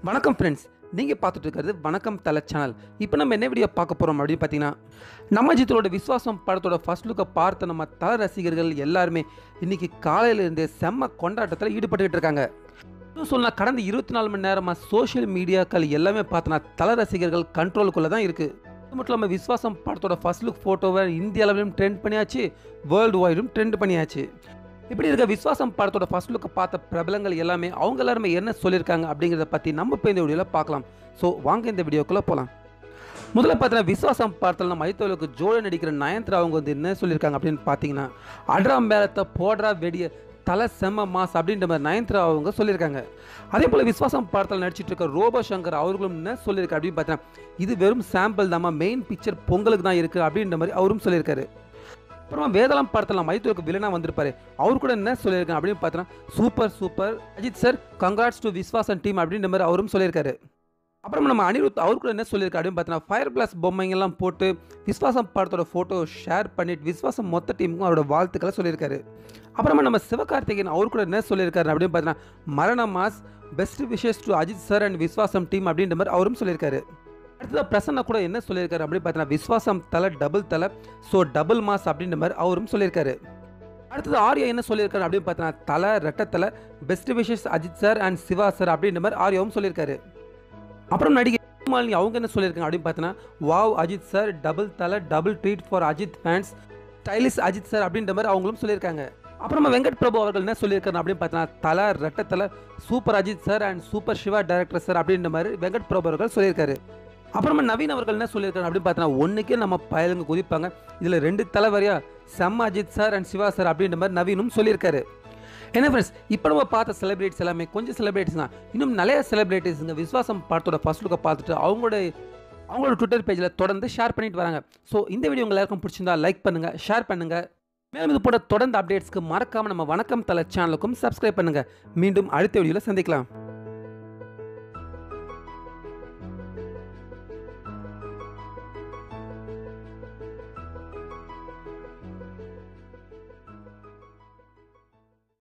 வணக்கம் ஃப்ரெண்ட்ஸ் நீங்கள் பார்த்துட்டு இருக்கிறது வணக்கம் தலை சேனல் இப்போ நம்ம என்ன வீடியோ பார்க்க போகிறோம் அப்படின்னு பார்த்தீங்கன்னா நம்ம ஜித்தோட விஸ்வாசம் படத்தோட ஃபர்ஸ்ட் லுக்கை பார்த்த நம்ம தல ரசிகர்கள் எல்லாருமே இன்னைக்கு காலையிலேருந்தே செம்ம கொண்டாட்டத்தில் ஈடுபட்டுக்கிட்டு இருக்காங்க இன்னும் சொன்னால் கடந்த இருபத்தி நாலு மணி நேரமாக சோஷியல் மீடியாக்கள் எல்லாமே பார்த்தோன்னா தல ரசிகர்கள் கண்ட்ரோலுக்குள்ளே தான் இருக்குது அது மட்டும் இல்லாமல் விஸ்வாசம் படத்தோட ஃபர்ஸ்ட் லுக் ஃபோட்டோவை இந்திய அளவிலும் ட்ரெண்ட் பண்ணியாச்சு வேர்ல்டு வைடும் ட்ரெண்ட் பண்ணியாச்சு இப்படி இருக்க விஸ்வாசம் படத்தோட ஃபர்ஸ்ட் லுக்கை பார்த்த பிரபலங்கள் எல்லாமே அவங்க எல்லாருமே என்ன சொல்லியிருக்காங்க அப்படிங்கிறத பற்றி நம்ம இப்போ இந்த வீடியோவில் பார்க்கலாம் ஸோ வாங்க இந்த வீடியோக்குள்ளே போகலாம் முதல்ல பார்த்தீங்கன்னா விஸ்வாசம் படத்தில் நம்ம ஐத்தோலுக்கு ஜோடி நடிக்கிற நயன்த்ரா அவங்க வந்து என்ன சொல்லியிருக்காங்க அப்படின்னு பார்த்தீங்கன்னா அட்ரா மேலத்தை போடுறா வெடிய தலை செம்ம மாஸ் அப்படின்ற மாதிரி நயன்த்ரா அவங்க சொல்லியிருக்காங்க அதே போல் விஸ்வாசம் படத்தில் நடிச்சிட்டு இருக்க ரோபோ சங்கர் அவர்களும் என்ன சொல்லியிருக்காரு அப்படின்னு பார்த்தீங்கன்னா இது வெறும் சாம்பிள் தாம்மா மெயின் பிக்சர் பொங்கலுக்கு தான் இருக்குது அப்படின்ற மாதிரி அவரும் சொல்லியிருக்காரு அப்புறமா வேதலாம் படத்தில் நம்ம மைத்தூருக்கு வில்லனா வந்திருப்பாரு அவர் கூட என்ன சொல்லியிருக்காங்க அப்படின்னு பார்த்தோன்னா super super Ajith sir congrats to Viswasam team அப்படின்ற மாதிரி அவரும் சொல்லியிருக்காரு அப்புறம் நம்ம அனிருத் அவர் கூட என்ன சொல்லியிருக்காரு அப்படின்னு பார்த்தோன்னா ஃபயர் பிளாஸ் பொம்மைங்கெல்லாம் போட்டு விஸ்வாசம் படத்தோட ஃபோட்டோ ஷேர் பண்ணிட்டு விஸ்வாசம் மொத்த டீமுக்கும் அவரோட வாழ்த்துக்களை சொல்லியிருக்காரு அப்புறமா நம்ம சிவகார்த்திகேயன் அவர் கூட என்ன சொல்லியிருக்காரு அப்படின்னு பார்த்தோன்னா மரண mass best wishes to Ajith sir and Viswasam team அப்படின்ற மாதிரி அவரும் சொல்லியிருக்காரு அடுத்ததாக பிரசன்னா கூட என்ன சொல்லியிருக்காரு அப்படின்னு பார்த்தீங்கன்னா விஸ்வாசம் தலை டபுள் தலை ஸோ டபுள் மாஸ் அப்படின்ற மாதிரி அவரும் சொல்லியிருக்காரு அடுத்தது ஆர்யா என்ன சொல்லியிருக்காரு அப்படின்னு பார்த்தீங்கன்னா தலை ரெட்டத்தலை best wishes Ajith sir and Siva sir அப்படின்ற மாதிரி ஆர்யாவும் சொல்லியிருக்காரு அப்புறம் நடிகை மாலினி அவங்க என்ன சொல்லியிருக்காங்க அப்படின்னு பார்த்தீங்கன்னா wow Ajith sir double Thala double treat for Ajith fans stylish Ajith sir அப்படின்ற மாதிரி அவங்களும் சொல்லியிருக்காங்க அப்புறமா வெங்கட் பிரபு அவர்கள் என்ன சொல்லியிருக்காரு அப்படின்னு பார்த்தீங்கன்னா தலை ரெட்டத்தலை super Ajith sir and super Siva director sir அப்படின்ற மாதிரி வெங்கட் பிரபு அவர்கள் சொல்லியிருக்காரு அப்புறமா நவீன் அவர்கள் என்ன சொல்லியிருக்காரு அப்படின்னு பார்த்தீங்கன்னா ஒன்றுக்கே நம்ம பயலுங்க குதிப்பாங்க இதில் ரெண்டு தலைவரியா செம்ம Ajith sir and Siva sir அப்படின்ற மாதிரி நவீனும் சொல்லியிருக்காரு என்ன ஃப்ரெண்ட்ஸ் இப்போ நம்ம பார்த்த செலிபிரிட்டிஸ் எல்லாமே கொஞ்சம் செலிபிரிட்டிஸ் தான் இன்னும் நிறைய செலிபிரிட்டிஸுங்க விஸ்வாசம் படத்தோட ஃபர்ஸ்ட் லுக்கை பார்த்துட்டு அவங்களோட அவங்களோட ட்விட்டர் பேஜில் தொடர்ந்து ஷேர் பண்ணிட்டு வராங்க ஸோ இந்த வீடியோ உங்க எல்லாருக்கும் பிடிச்சிருந்தா லைக் பண்ணுங்கள் ஷேர் பண்ணுங்கள் மேலும் இது போட தொடர்ந்து அப்டேட்ஸ்க்கு மறக்காமல் நம்ம வணக்கம் தலை சேனலுக்கும் சப்ஸ்கிரைப் பண்ணுங்கள் மீண்டும் அடுத்த வீடியோவில் சந்திக்கலாம்